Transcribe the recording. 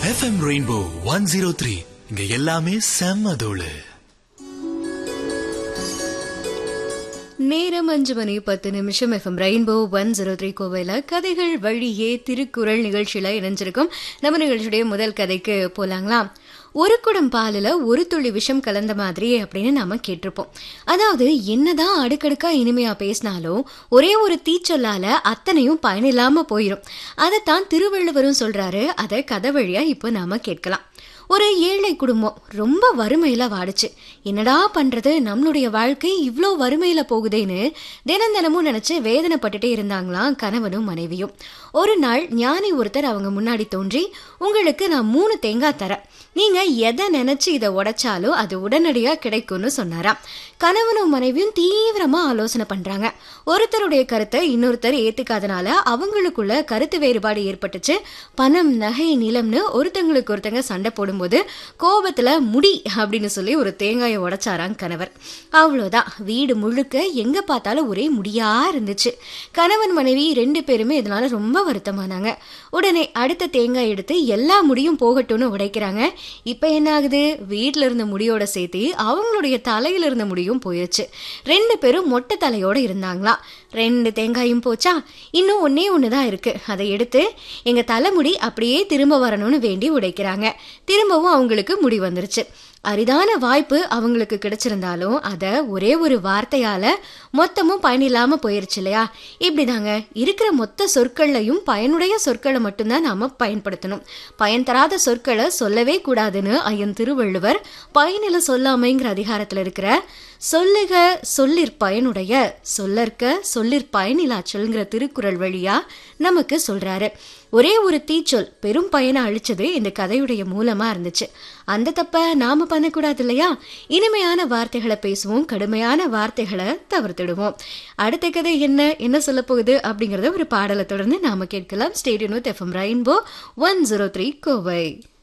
FM rainbow one zero three இங்க எல்லாமே செம்ம தோளு நேரம் அஞ்சு மணி பத்து நிமிஷம் FM rainbow one zero three கோவையில் கதைகள் வழியே திருக்குறள் நிகழ்ச்சியில இணைஞ்சிருக்கும் நம்ம நிகழ்ச்சியுடைய முதல் கதைக்கு போலாங்களாம் ஒரு குடம் பாலில் ஒரு துளி விஷம் கலந்த மாதிரி அப்படின்னு நாம கேட்டிருப்போம் அதாவது என்னதான் அடுக்கடுக்கா இனிமையா பேசினாலும் ஒரே ஒரு தீச்சொல்லால அத்தனையும் பயனில்லாம போயிடும் அதைத்தான் திருவள்ளுவரும் சொல்றாரு அதை கதை வழியா இப்போ நாம கேட்கலாம் ஒரு ஏழை குடும்பம் ரொம்ப வறுமையில வாடுச்சு என்னடா பண்றது நம்மளுடைய வாழ்க்கை இவ்வளோ வறுமையில போகுதேன்னு தினம் தினமும் நினைச்சு வேதனைப்பட்டுட்டே இருந்தாங்களாம் கணவனும் மனைவியும் ஒரு நாள் ஞானி ஒருத்தர் அவங்க முன்னாடி தோன்றி உங்களுக்கு நான் மூணு தேங்காய் தரேன் நீங்க எதை நினைச்சு இதை உடைச்சாலும் அது உடனடியா கிடைக்கும்னு சொன்னாராம் கணவனும் மனைவியும் தீவிரமா ஆலோசனை பண்றாங்க ஒருத்தருடைய கருத்தை இன்னொருத்தர் ஏத்துக்காதனால அவங்களுக்குள்ள கருத்து வேறுபாடு ஏற்பட்டுச்சு பணம் நகை நிலம்னு ஒருத்தங்களுக்கு ஒருத்தங்க சண்டை போடும்போது கோபத்துல முடி அப்படின்னு சொல்லி ஒரு தேங்காயை உடைச்சாராம் கணவர் அவ்வளோதான் வீடு முழுக்க எங்க பார்த்தாலும் ஒரே முடியா இருந்துச்சு கணவன் மனைவி ரெண்டு பேருமே இதனால ரொம்ப வருத்தமானாங்க உடனே அடுத்த தேங்காய் எடுத்து எல்லா முடியும் போகட்டும்னு உடைக்கிறாங்க இப்போ என்ன ஆகுது வீட்டில் இருந்த முடியோட சேர்த்து அவங்களுடைய தலையில இருந்த முடியும் போயிருச்சு ரெண்டு பேரும் மொட்டை தலையோட இருந்தாங்களாம் ரெண்டு தேங்காயும் போச்சா இன்னும் ஒன்னே ஒன்று தான் இருக்கு அதை எடுத்து எங்க தலைமுடி அப்படியே திரும்ப வரணும்னு வேண்டி உடைக்கிறாங்க திரும்பவும் அவங்களுக்கு முடி வந்துருச்சு அரிதான வாய்ப்பு அவங்களுக்கு கிடைச்சிருந்தாலும் அதை ஒரே ஒரு வார்த்தையால மொத்தமும் பயனில்லாம போயிருச்சு இல்லையா இப்படிதாங்க இருக்கிற மொத்த சொற்கள்லையும் பயனுடைய சொற்களை மட்டும்தான் நாம பயன்படுத்தணும் பயன் தராத சொற்களை சொல்லவே கூடாதுன்னு ஐயன் திருவள்ளுவர் பயனில சொல்லாமைங்கிற அதிகாரத்துல இருக்கிற சொல்லுக சொல்லிற் பயனுடைய சொல்லற்க சொல்லிற் பயனிலாச்சொல்ங்கிற திருக்குறள் வழியா நமக்கு சொல்றாரு ஒரே ஒரு தீச்சொல் பெரும் பயனை அழிச்சது இந்த கதையுடைய மூலமா இருந்துச்சு அந்த தப்ப நாம பண்ணக்கூடாது இல்லையா இனிமையான வார்த்தைகளை பேசுவோம் கடுமையான வார்த்தைகளை தவிர்த்திடுவோம் அடுத்த கதை என்ன என்ன சொல்ல போகுது அப்படிங்கறத ஒரு பாடலை தொடர்ந்து நாம கேட்கலாம் stadium with FM rainbow one zero three Kovai